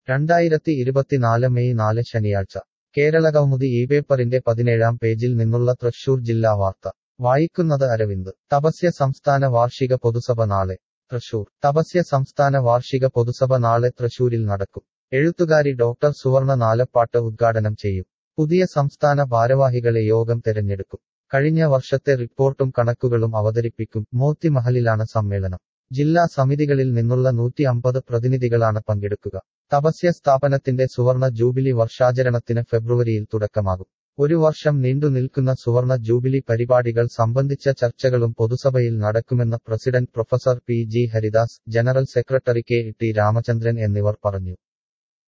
രണ്ടായിരത്തി ഇരുപത്തിനാല് മെയ് നാല് ശനിയാഴ്ച കേരളകൗമുദി ഈ പേപ്പറിന്റെ പതിനേഴാം പേജിൽ നിന്നുള്ള തൃശൂർ ജില്ലാ വാർത്ത വായിക്കുന്നത് അരവിന്ദ് തപസ്യ സംസ്ഥാന വാർഷിക പൊതുസഭ നാളെ തൃശൂർ തപസ്യ സംസ്ഥാന വാർഷിക പൊതുസഭ നാളെ തൃശൂരിൽ നടക്കും എഴുത്തുകാരി ഡോക്ടർ സുവർണ നാലപ്പാട്ട് ഉദ്ഘാടനം ചെയ്യും പുതിയ സംസ്ഥാന ഭാരവാഹികളെ യോഗം തെരഞ്ഞെടുക്കും കഴിഞ്ഞ വർഷത്തെ റിപ്പോർട്ടും കണക്കുകളും അവതരിപ്പിക്കും മോത്തിമഹലിലാണ് സമ്മേളനം ജില്ലാ സമിതികളിൽ നിന്നുള്ള നൂറ്റി അമ്പത് പ്രതിനിധികളാണ് പങ്കെടുക്കുക തപസ്യ സ്ഥാപനത്തിന്റെ സുവർണ ജൂബിലി വർഷാചരണത്തിന് ഫെബ്രുവരിയിൽ തുടക്കമാകും ഒരു വർഷം നീണ്ടു നിൽക്കുന്ന സുവർണ ജൂബിലി പരിപാടികൾ സംബന്ധിച്ച ചർച്ചകളും പൊതുസഭയിൽ നടക്കുമെന്ന് president professor P G Haridas general secretary K T Ramachandran എന്നിവർ പറഞ്ഞു